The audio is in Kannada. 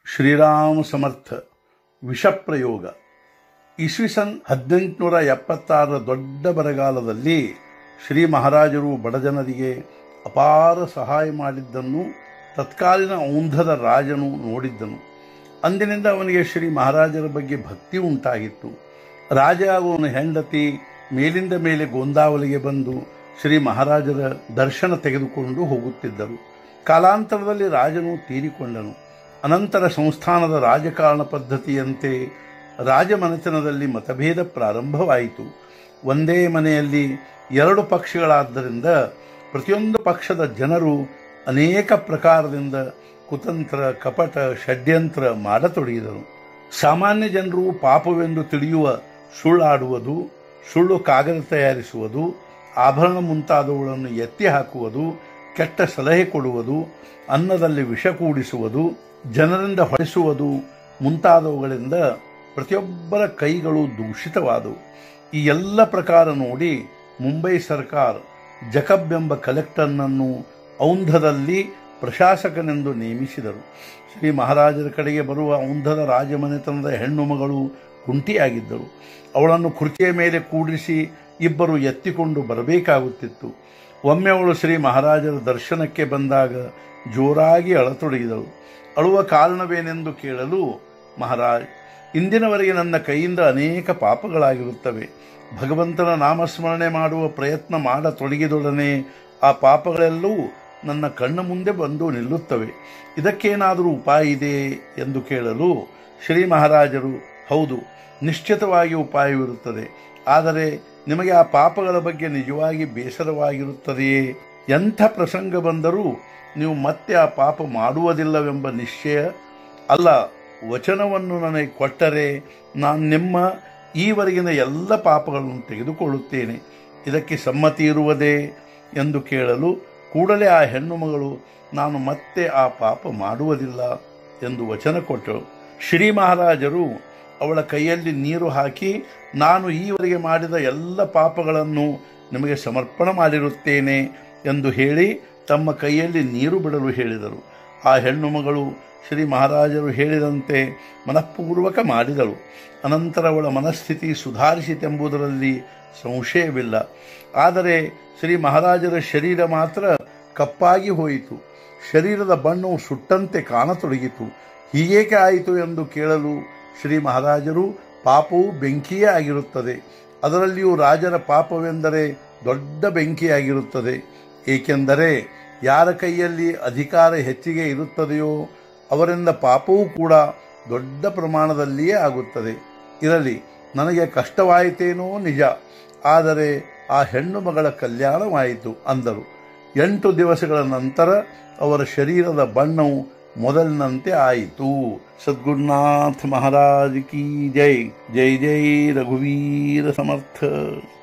ಶ್ರೀರಾಮ ಸಮರ್ಥ ವಿಷಪ್ರಯೋಗ ಇಸ್ವಿಸನ್ ಹದಿನೆಂಟುನೂರ ಎಪ್ಪತ್ತಾರರ ದೊಡ್ಡ ಬರಗಾಲದಲ್ಲಿ ಶ್ರೀ ಮಹಾರಾಜರು ಬಡಜನರಿಗೆ ಅಪಾರ ಸಹಾಯ ಮಾಡಿದ್ದನ್ನು ತತ್ಕಾಲೀನ ಔಂಧದ ರಾಜನು ನೋಡಿದ್ದನು ಅಂದಿನಿಂದ ಅವನಿಗೆ ಶ್ರೀ ಮಹಾರಾಜರ ಬಗ್ಗೆ ಭಕ್ತಿ ಉಂಟಾಗಿತ್ತು ರಾಜ ಅವನ ಹೆಂಡತಿ ಮೇಲಿಂದ ಮೇಲೆ ಗೋಂದಾವಲಿಗೆ ಬಂದು ಶ್ರೀ ಮಹಾರಾಜರ ದರ್ಶನ ತೆಗೆದುಕೊಂಡು ಹೋಗುತ್ತಿದ್ದರು ಕಾಲಾಂತರದಲ್ಲಿ ರಾಜನು ತೀರಿಕೊಂಡನು ಅನಂತರ ಸಂಸ್ಥಾನದ ರಾಜಕಾರಣ ಪದ್ಧತಿಯಂತೆ ರಾಜಮನೆತನದಲ್ಲಿ ಮತಭೇದ ಪ್ರಾರಂಭವಾಯಿತು ಒಂದೇ ಮನೆಯಲ್ಲಿ ಎರಡು ಪಕ್ಷಗಳಾದ್ದರಿಂದ ಪ್ರತಿಯೊಂದು ಪಕ್ಷದ ಜನರು ಅನೇಕ ಪ್ರಕಾರದಿಂದ ಕುತಂತ್ರ ಕಪಟ ಷಡ್ಯಂತ್ರ ಮಾಡತೊಡಗಿದರು ಸಾಮಾನ್ಯ ಜನರು ಪಾಪವೆಂದು ತಿಳಿಯುವ ಸುಳ್ಳಾಡುವುದು ಸುಳ್ಳು ಕಾಗದ ತಯಾರಿಸುವುದು ಆಭರಣ ಮುಂತಾದವುಗಳನ್ನು ಎತ್ತಿ ಹಾಕುವುದು ಕೆಟ್ಟ ಸಲಹೆ ಕೊಡುವುದು ಅನ್ನದಲ್ಲಿ ವಿಷ ಕೂಡಿಸುವುದು ಜನರಿಂದ ಹೊಡೆಸುವುದು ಮುಂತಾದವುಗಳಿಂದ ಪ್ರತಿಯೊಬ್ಬರ ಕೈಗಳು ದೂಷಿತವಾದವು ಈ ಎಲ್ಲ ಪ್ರಕಾರ ನೋಡಿ ಮುಂಬೈ ಸರ್ಕಾರ ಜಕಬ್ ಎಂಬ ಕಲೆಕ್ಟರ್ನನ್ನು ಔಂಧದಲ್ಲಿ ಪ್ರಶಾಸಕನೆಂದು ನೇಮಿಸಿದರು ಶ್ರೀ ಮಹಾರಾಜರ ಕಡೆಗೆ ಬರುವ ಔಂಧದ ರಾಜಮನೆತನದ ಹೆಣ್ಣು ಮಗಳು ಕುಂಟಿಯಾಗಿದ್ದಳು ಅವಳನ್ನು ಕುರ್ಚಿಯ ಮೇಲೆ ಕೂಡಿಸಿ ಇಬ್ಬರು ಎತ್ತಿಕೊಂಡು ಬರಬೇಕಾಗುತ್ತಿತ್ತು ಒಮ್ಮೆ ಅವಳು ಶ್ರೀ ಮಹಾರಾಜರ ದರ್ಶನಕ್ಕೆ ಬಂದಾಗ ಜೋರಾಗಿ ಅಳತೊಡಗಿದಳು ಅಳುವ ಕಾರಣವೇನೆಂದು ಕೇಳಲು ಮಹಾರಾಜ್ ಇಂದಿನವರೆಗೆ ನನ್ನ ಕೈಯಿಂದ ಅನೇಕ ಪಾಪಗಳಾಗಿರುತ್ತವೆ ಭಗವಂತನ ನಾಮಸ್ಮರಣೆ ಮಾಡುವ ಪ್ರಯತ್ನ ಮಾಡತೊಡಗಿದೊಡನೆ ಆ ಪಾಪಗಳೆಲ್ಲವೂ ನನ್ನ ಕಣ್ಣ ಮುಂದೆ ಬಂದು ನಿಲ್ಲುತ್ತವೆ ಇದಕ್ಕೇನಾದರೂ ಉಪಾಯ ಇದೆ ಎಂದು ಕೇಳಲು ಶ್ರೀ ಮಹಾರಾಜರು ಹೌದು ನಿಶ್ಚಿತವಾಗಿ ಉಪಾಯವಿರುತ್ತದೆ ಆದರೆ ನಿಮಗೆ ಆ ಪಾಪಗಳ ಬಗ್ಗೆ ನಿಜವಾಗಿ ಬೇಸರವಾಗಿರುತ್ತದೆಯೇ ಎಂಥ ಪ್ರಸಂಗ ಬಂದರೂ ನೀವು ಮತ್ತೆ ಆ ಪಾಪ ಮಾಡುವುದಿಲ್ಲವೆಂಬ ನಿಶ್ಚಯ ಅಲ್ಲ ವಚನವನ್ನು ನನಗೆ ಕೊಟ್ಟರೆ ನಾನು ನಿಮ್ಮ ಈವರೆಗಿನ ಎಲ್ಲ ಪಾಪಗಳನ್ನು ತೆಗೆದುಕೊಳ್ಳುತ್ತೇನೆ ಇದಕ್ಕೆ ಸಮ್ಮತಿ ಇರುವುದೇ ಎಂದು ಕೇಳಲು ಕೂಡಲೇ ಆ ಹೆಣ್ಣು ಮಗಳು ನಾನು ಮತ್ತೆ ಆ ಪಾಪ ಮಾಡುವುದಿಲ್ಲ ಎಂದು ವಚನ ಕೊಟ್ಟಳು ಶ್ರೀ ಮಹಾರಾಜರು ಅವಳ ಕೈಯಲ್ಲಿ ನೀರು ಹಾಕಿ ನಾನು ಈವರೆಗೆ ಮಾಡಿದ ಎಲ್ಲ ಪಾಪಗಳನ್ನು ನಿಮಗೆ ಸಮರ್ಪಣೆ ಮಾಡಿರುತ್ತೇನೆ ಎಂದು ಹೇಳಿ ತಮ್ಮ ಕೈಯಲ್ಲಿ ನೀರು ಬಿಡಲು ಹೇಳಿದರು ಆ ಹೆಣ್ಣು ಮಗಳು ಶ್ರೀ ಮಹಾರಾಜರು ಹೇಳಿದಂತೆ ಮನಃಪೂರ್ವಕ ಮಾಡಿದಳು ಅನಂತರ ಅವಳ ಮನಸ್ಥಿತಿ ಸುಧಾರಿಸಿತೆಂಬುದರಲ್ಲಿ ಸಂಶಯವಿಲ್ಲ ಆದರೆ ಶ್ರೀ ಮಹಾರಾಜರ ಶರೀರ ಮಾತ್ರ ಕಪ್ಪಾಗಿ ಹೋಯಿತು ಶರೀರದ ಬಣ್ಣವು ಸುಟ್ಟಂತೆ ಕಾಣತೊಡಗಿತು ಹೀಗೇಕೆ ಆಯಿತು ಎಂದು ಕೇಳಲು ಶ್ರೀ ಮಹಾರಾಜರು ಪಾಪವು ಬೆಂಕಿಯೇ ಆಗಿರುತ್ತದೆ ಅದರಲ್ಲಿಯೂ ರಾಜರ ಪಾಪವೆಂದರೆ ದೊಡ್ಡ ಬೆಂಕಿಯಾಗಿರುತ್ತದೆ ಏಕೆಂದರೆ ಯಾರ ಕೈಯಲ್ಲಿ ಅಧಿಕಾರ ಹೆಚ್ಚಿಗೆ ಇರುತ್ತದೆಯೋ ಅವರಿಂದ ಪಾಪವೂ ಕೂಡ ದೊಡ್ಡ ಪ್ರಮಾಣದಲ್ಲಿಯೇ ಆಗುತ್ತದೆ ಇರಲಿ ನನಗೆ ಕಷ್ಟವಾಯಿತೇನೋ ನಿಜ ಆದರೆ ಆ ಹೆಣ್ಣು ಮಗಳ ಕಲ್ಯಾಣವಾಯಿತು ಅಂದರು ಎಂಟು ದಿವಸಗಳ ನಂತರ ಅವರ ಶರೀರದ ಬಣ್ಣವು ಮೊದಲಿನಂತೆ ಆಯಿತು ಸದ್ಗುರುನಾಥ ಮಹಾರಾಜ್ ಕಿ ಜೈ ಜೈ ಜೈ ರಘುವೀರ ಸಮರ್ಥ